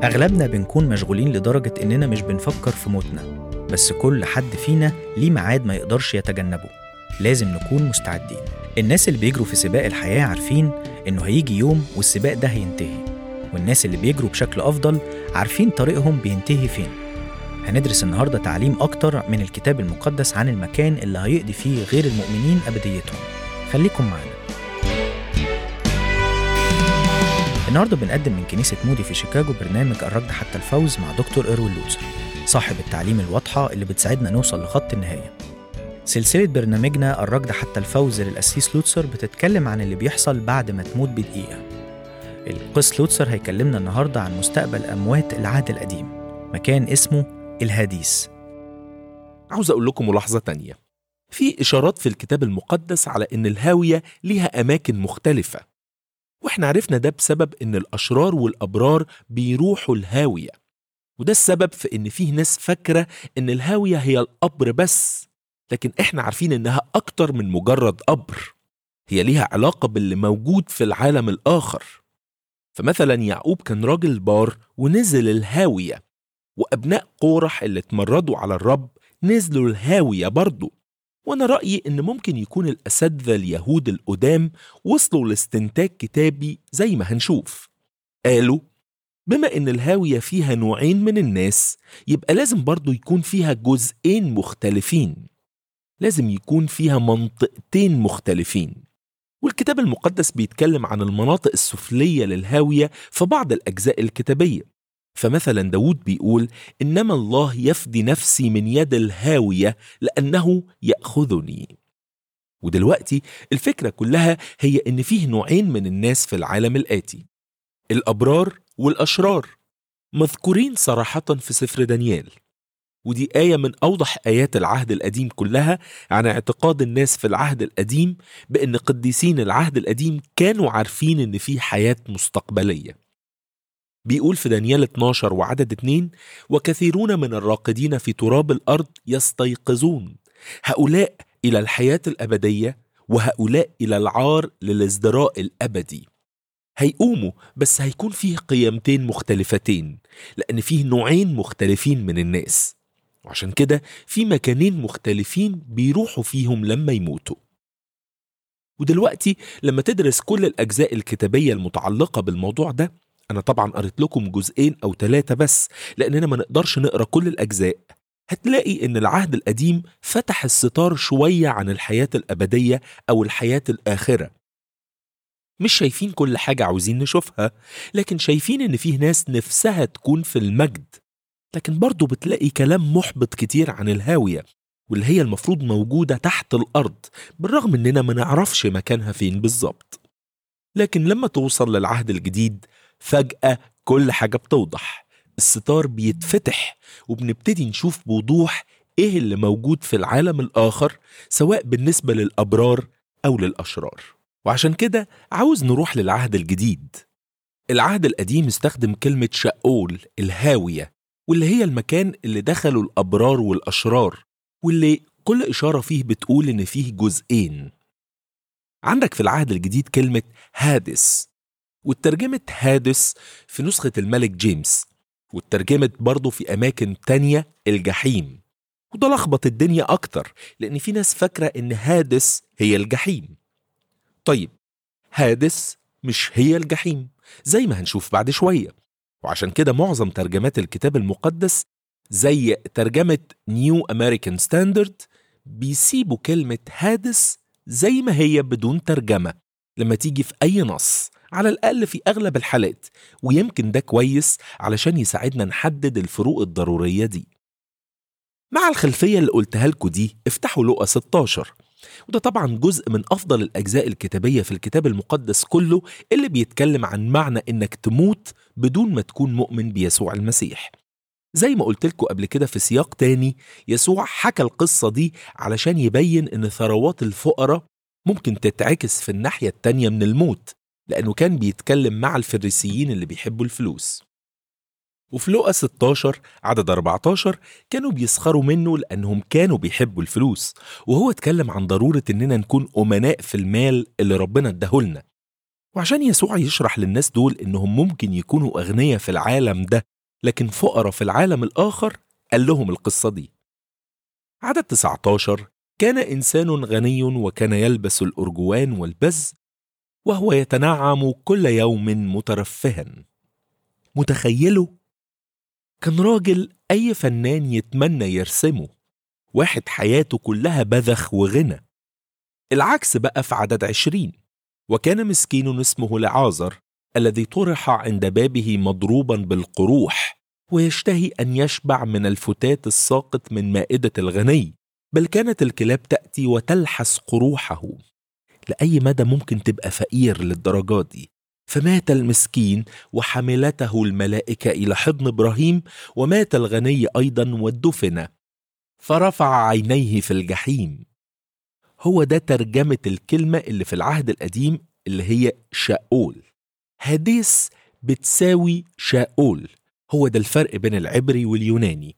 أغلبنا بنكون مشغولين لدرجة إننا مش بنفكر في موتنا بس كل حد فينا ليه ميعاد ما يقدرش يتجنبه لازم نكون مستعدين الناس اللي بيجروا في سباق الحياة عارفين إنه هيجي يوم والسباق ده هينتهي والناس اللي بيجروا بشكل أفضل عارفين طريقهم بينتهي فين هندرس النهاردة تعليم أكتر من الكتاب المقدس عن المكان اللي هيقضي فيه غير المؤمنين أبديتهم خليكم معانا النهارده بنقدم من كنيسة مودي في شيكاغو برنامج الركض حتى الفوز مع دكتور إيروين لوتسر صاحب التعليم الواضحة اللي بتساعدنا نوصل لخط النهاية سلسلة برنامجنا الركض حتى الفوز للأسيس لوتسر بتتكلم عن اللي بيحصل بعد ما تموت بدقيقة القس لوتسر هيكلمنا النهاردة عن مستقبل أموات العهد القديم مكان اسمه الهاديس عاوز أقول لكم ملاحظة تانية في إشارات في الكتاب المقدس على إن الهاوية ليها أماكن مختلفة وإحنا عرفنا ده بسبب إن الأشرار والأبرار بيروحوا الهاوية وده السبب في إن فيه ناس فاكرة إن الهاوية هي القبر بس لكن إحنا عارفين إنها أكتر من مجرد قبر هي ليها علاقة باللي موجود في العالم الآخر فمثلا يعقوب كان راجل بار ونزل الهاوية وأبناء قورح اللي اتمردوا على الرب نزلوا الهاوية برضه وأنا رأيي إن ممكن يكون الأساتذة اليهود القدام وصلوا لاستنتاج كتابي زي ما هنشوف قالوا بما إن الهاوية فيها نوعين من الناس يبقى لازم برضو يكون فيها جزئين مختلفين لازم يكون فيها منطقتين مختلفين والكتاب المقدس بيتكلم عن المناطق السفلية للهاوية في بعض الأجزاء الكتابية فمثلا داود بيقول إنما الله يفدي نفسي من يد الهاوية لأنه يأخذني ودلوقتي الفكرة كلها هي إن فيه نوعين من الناس في العالم الآتي الأبرار والأشرار مذكورين صراحة في سفر دانيال ودي آية من أوضح آيات العهد القديم كلها عن اعتقاد الناس في العهد القديم بأن قديسين العهد القديم كانوا عارفين إن في حياة مستقبلية بيقول في دانيال 12 وعدد 2 وكثيرون من الراقدين في تراب الأرض يستيقظون هؤلاء إلى الحياة الأبدية وهؤلاء إلى العار للازدراء الأبدي هيقوموا بس هيكون فيه قيمتين مختلفتين لأن فيه نوعين مختلفين من الناس وعشان كده في مكانين مختلفين بيروحوا فيهم لما يموتوا ودلوقتي لما تدرس كل الأجزاء الكتابية المتعلقة بالموضوع ده أنا طبعا قريت لكم جزئين أو ثلاثة بس لأننا ما نقدرش نقرأ كل الأجزاء هتلاقي إن العهد القديم فتح الستار شوية عن الحياة الأبدية أو الحياة الآخرة مش شايفين كل حاجة عاوزين نشوفها لكن شايفين إن فيه ناس نفسها تكون في المجد لكن برضه بتلاقي كلام محبط كتير عن الهاوية واللي هي المفروض موجودة تحت الأرض بالرغم إننا ما نعرفش مكانها فين بالظبط لكن لما توصل للعهد الجديد فجأة كل حاجة بتوضح الستار بيتفتح وبنبتدي نشوف بوضوح إيه اللي موجود في العالم الآخر سواء بالنسبة للأبرار أو للأشرار وعشان كده عاوز نروح للعهد الجديد العهد القديم استخدم كلمة شاول الهاوية واللي هي المكان اللي دخلوا الأبرار والأشرار واللي كل إشارة فيه بتقول إن فيه جزئين عندك في العهد الجديد كلمة هادس واترجمت هادس في نسخة الملك جيمس واترجمت برضه في أماكن تانية الجحيم وده لخبط الدنيا أكتر لأن في ناس فاكرة إن هادس هي الجحيم طيب هادس مش هي الجحيم زي ما هنشوف بعد شوية وعشان كده معظم ترجمات الكتاب المقدس زي ترجمة نيو أمريكان ستاندرد بيسيبوا كلمة هادس زي ما هي بدون ترجمة لما تيجي في أي نص على الأقل في أغلب الحالات ويمكن ده كويس علشان يساعدنا نحدد الفروق الضرورية دي مع الخلفية اللي قلتها لكم دي افتحوا لقى 16 وده طبعا جزء من أفضل الأجزاء الكتابية في الكتاب المقدس كله اللي بيتكلم عن معنى إنك تموت بدون ما تكون مؤمن بيسوع المسيح زي ما قلت لكم قبل كده في سياق تاني يسوع حكى القصة دي علشان يبين إن ثروات الفقراء ممكن تتعكس في الناحية التانية من الموت لأنه كان بيتكلم مع الفريسيين اللي بيحبوا الفلوس وفي لقا 16 عدد 14 كانوا بيسخروا منه لأنهم كانوا بيحبوا الفلوس وهو اتكلم عن ضرورة إننا نكون أمناء في المال اللي ربنا اداهولنا وعشان يسوع يشرح للناس دول إنهم ممكن يكونوا أغنياء في العالم ده لكن فقراء في العالم الآخر قال لهم القصة دي عدد 19 كان إنسان غني وكان يلبس الأرجوان والبز وهو يتنعم كل يوم مترفها متخيله كان راجل أي فنان يتمنى يرسمه واحد حياته كلها بذخ وغنى العكس بقى في عدد عشرين وكان مسكين اسمه لعازر الذي طرح عند بابه مضروبا بالقروح ويشتهي أن يشبع من الفتات الساقط من مائدة الغني بل كانت الكلاب تأتي وتلحس قروحه لأي مدى ممكن تبقى فقير للدرجات دي فمات المسكين وحملته الملائكة إلى حضن إبراهيم ومات الغني أيضا ودفن فرفع عينيه في الجحيم هو ده ترجمة الكلمة اللي في العهد القديم اللي هي شاول هاديس بتساوي شاول هو ده الفرق بين العبري واليوناني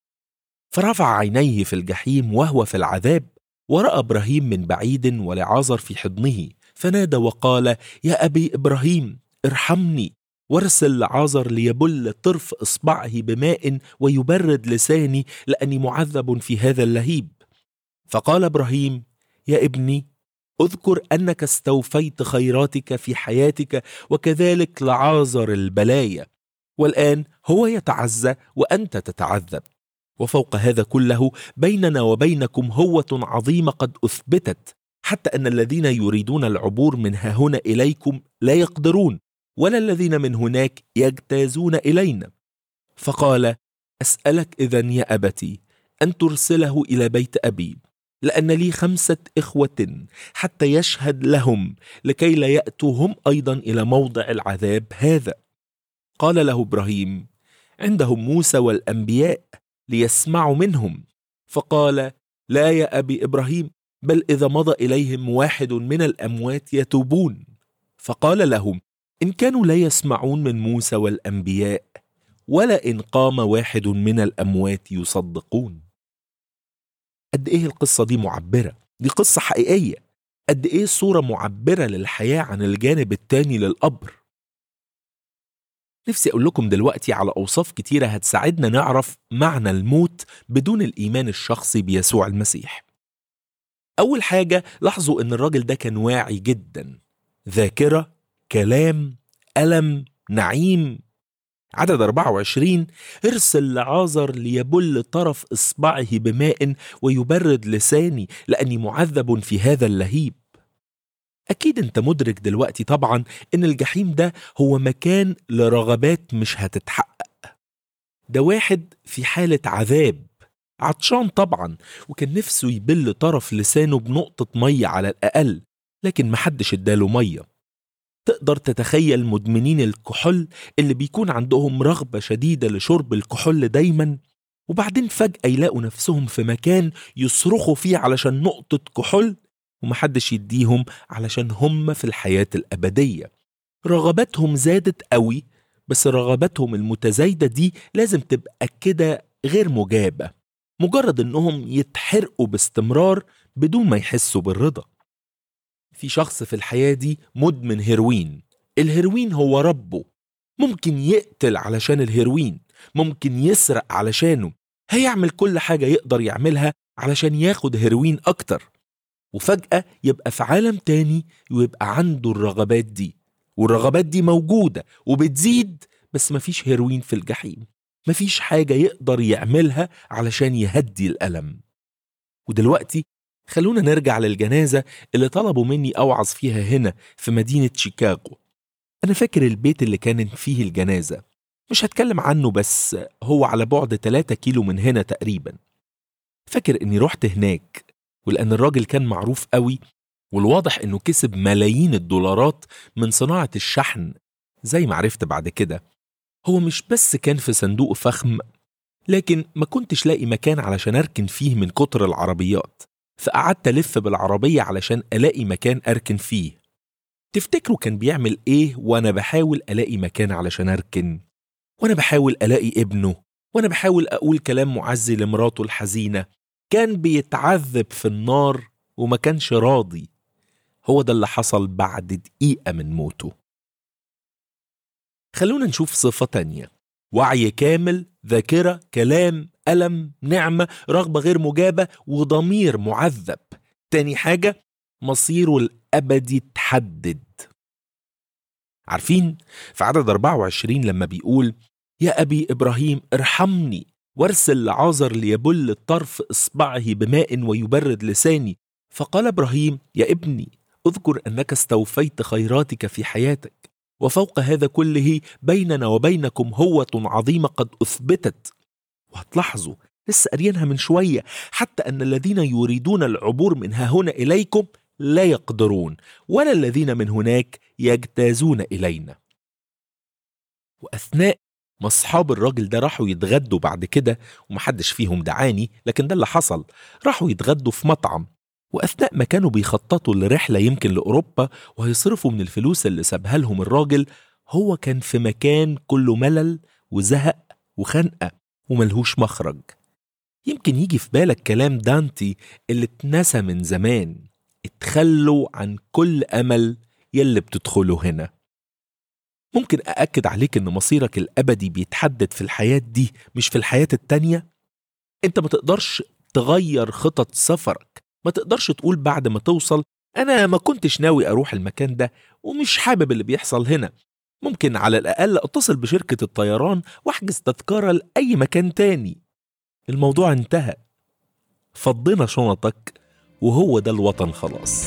فرفع عينيه في الجحيم وهو في العذاب ورأى إبراهيم من بعيد ولعازر في حضنه فنادى وقال يا أبي إبراهيم ارحمني وارسل لعازر ليبل طرف إصبعه بماء ويبرد لساني لأني معذب في هذا اللهيب فقال إبراهيم يا ابني اذكر أنك استوفيت خيراتك في حياتك وكذلك لعازر البلايا والآن هو يتعزى وأنت تتعذب وفوق هذا كله بيننا وبينكم هوة عظيمة قد أثبتت حتى أن الذين يريدون العبور من ها هنا إليكم لا يقدرون ولا الذين من هناك يجتازون إلينا فقال أسألك إذا يا أبتي أن ترسله إلى بيت أبي لأن لي خمسة إخوة حتى يشهد لهم لكي لا يأتوا هم أيضا إلى موضع العذاب هذا قال له إبراهيم عندهم موسى والأنبياء ليسمعوا منهم فقال لا يا أبي إبراهيم بل إذا مضى إليهم واحد من الأموات يتوبون فقال لهم إن كانوا لا يسمعون من موسى والأنبياء ولا إن قام واحد من الأموات يصدقون قد إيه القصة دي معبرة دي قصة حقيقية قد إيه صورة معبرة للحياة عن الجانب التاني للقبر نفسي أقول لكم دلوقتي على أوصاف كتيرة هتساعدنا نعرف معنى الموت بدون الإيمان الشخصي بيسوع المسيح أول حاجة لاحظوا إن الراجل ده كان واعي جدا ذاكرة كلام ألم نعيم عدد 24 ارسل لعازر ليبل طرف إصبعه بماء ويبرد لساني لأني معذب في هذا اللهيب أكيد أنت مدرك دلوقتي طبعا إن الجحيم ده هو مكان لرغبات مش هتتحقق ده واحد في حالة عذاب عطشان طبعا وكان نفسه يبل طرف لسانه بنقطة مية على الأقل لكن محدش اداله مية تقدر تتخيل مدمنين الكحول اللي بيكون عندهم رغبة شديدة لشرب الكحول دايما وبعدين فجأة يلاقوا نفسهم في مكان يصرخوا فيه علشان نقطة كحول ومحدش يديهم علشان هم في الحياة الأبدية رغباتهم زادت قوي بس رغباتهم المتزايدة دي لازم تبقى كده غير مجابة مجرد انهم يتحرقوا باستمرار بدون ما يحسوا بالرضا في شخص في الحياة دي مدمن هيروين الهيروين هو ربه ممكن يقتل علشان الهيروين ممكن يسرق علشانه هيعمل كل حاجة يقدر يعملها علشان ياخد هيروين أكتر وفجأة يبقى في عالم تاني ويبقى عنده الرغبات دي والرغبات دي موجودة وبتزيد بس مفيش هيروين في الجحيم مفيش حاجة يقدر يعملها علشان يهدي الألم ودلوقتي خلونا نرجع للجنازة اللي طلبوا مني أوعظ فيها هنا في مدينة شيكاغو أنا فاكر البيت اللي كانت فيه الجنازة مش هتكلم عنه بس هو على بعد 3 كيلو من هنا تقريبا فاكر إني رحت هناك ولأن الراجل كان معروف قوي والواضح إنه كسب ملايين الدولارات من صناعة الشحن زي ما عرفت بعد كده هو مش بس كان في صندوق فخم لكن ما كنتش لاقي مكان علشان أركن فيه من كتر العربيات فقعدت ألف بالعربية علشان ألاقي مكان أركن فيه تفتكروا كان بيعمل إيه وأنا بحاول ألاقي مكان علشان أركن وأنا بحاول ألاقي ابنه وأنا بحاول أقول كلام معزي لمراته الحزينة كان بيتعذب في النار وما كانش راضي هو ده اللي حصل بعد دقيقة من موته خلونا نشوف صفة تانية وعي كامل ذاكرة كلام ألم نعمة رغبة غير مجابة وضمير معذب تاني حاجة مصيره الأبدي تحدد عارفين في عدد 24 لما بيقول يا أبي إبراهيم ارحمني وارسل لعازر ليبل الطرف إصبعه بماء ويبرد لساني فقال إبراهيم يا ابني اذكر أنك استوفيت خيراتك في حياتك وفوق هذا كله بيننا وبينكم هوة عظيمة قد أثبتت وهتلاحظوا لسه قاريينها من شوية حتى أن الذين يريدون العبور من ها هنا إليكم لا يقدرون ولا الذين من هناك يجتازون إلينا وأثناء ما أصحاب الراجل ده راحوا يتغدوا بعد كده ومحدش فيهم دعاني لكن ده اللي حصل راحوا يتغدوا في مطعم وأثناء ما كانوا بيخططوا لرحلة يمكن لأوروبا وهيصرفوا من الفلوس اللي سابها لهم الراجل هو كان في مكان كله ملل وزهق وخنقة وملهوش مخرج يمكن يجي في بالك كلام دانتي اللي اتنسى من زمان اتخلوا عن كل أمل يلي بتدخله هنا ممكن أأكد عليك إن مصيرك الأبدي بيتحدد في الحياة دي مش في الحياة التانية أنت ما تقدرش تغير خطط سفرك ما تقدرش تقول بعد ما توصل أنا ما كنتش ناوي أروح المكان ده ومش حابب اللي بيحصل هنا ممكن على الأقل أتصل بشركة الطيران وأحجز تذكرة لأي مكان تاني الموضوع انتهى فضينا شنطك وهو ده الوطن خلاص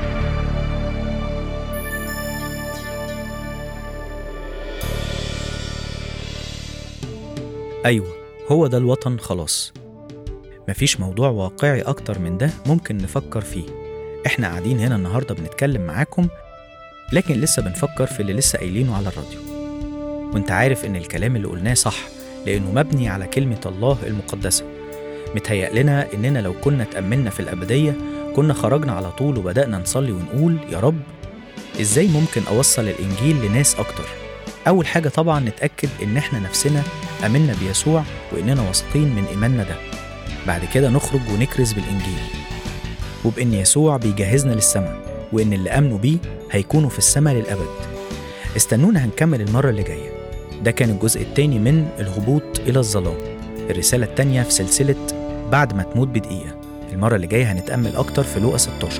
أيوة هو ده الوطن خلاص مفيش موضوع واقعي أكتر من ده ممكن نفكر فيه إحنا قاعدين هنا النهاردة بنتكلم معاكم لكن لسه بنفكر في اللي لسه قايلينه على الراديو وانت عارف إن الكلام اللي قلناه صح لأنه مبني على كلمة الله المقدسة متهيأ لنا إننا لو كنا تأملنا في الأبدية كنا خرجنا على طول وبدأنا نصلي ونقول يا رب إزاي ممكن أوصل الإنجيل لناس أكتر أول حاجة طبعا نتأكد إن إحنا نفسنا آمنا بيسوع وإننا واثقين من إيماننا ده بعد كده نخرج ونكرز بالإنجيل وبإن يسوع بيجهزنا للسماء وإن اللي آمنوا بيه هيكونوا في السماء للأبد استنونا هنكمل المرة اللي جاية ده كان الجزء التاني من الهبوط إلى الظلام الرسالة التانية في سلسلة بعد ما تموت بدقيقة المرة اللي جاية هنتأمل أكتر في لوقا 16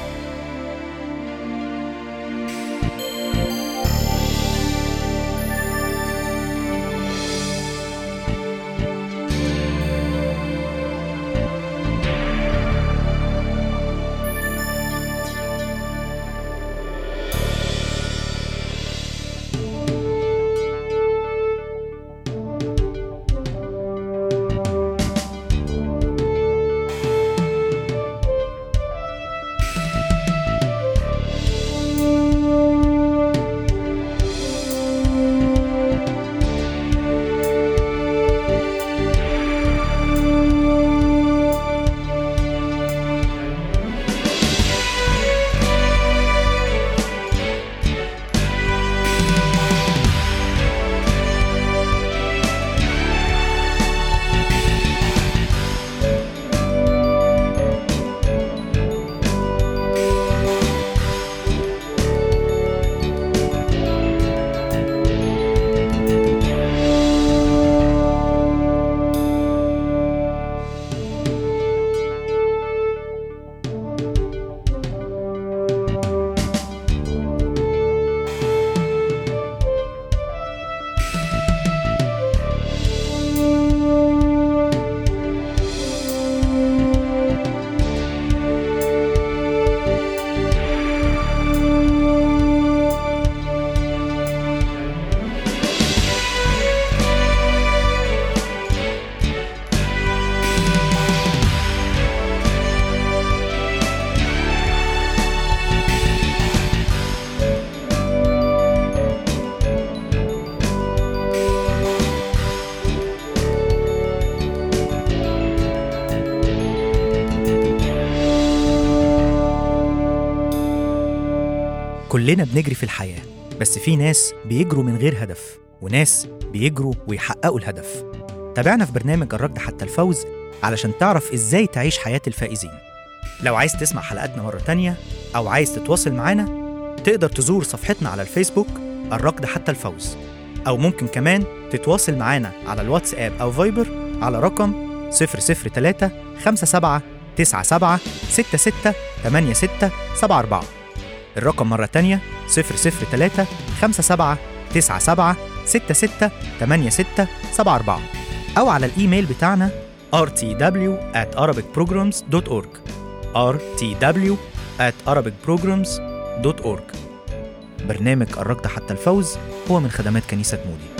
كلنا بنجري في الحياة بس في ناس بيجروا من غير هدف وناس بيجروا ويحققوا الهدف تابعنا في برنامج الركض حتى الفوز علشان تعرف ازاي تعيش حياة الفائزين لو عايز تسمع حلقاتنا مرة تانية أو عايز تتواصل معانا تقدر تزور صفحتنا على الفيسبوك الركض حتى الفوز أو ممكن كمان تتواصل معانا على الواتساب أو فايبر على رقم 003 57 97 66 86 74 الرقم مرة تانية 003 57 97 66 86 74 أو على الإيميل بتاعنا rtw at arabicprograms.org rtw at arabicprograms.org برنامج قربت حتى الفوز هو من خدمات كنيسة مودي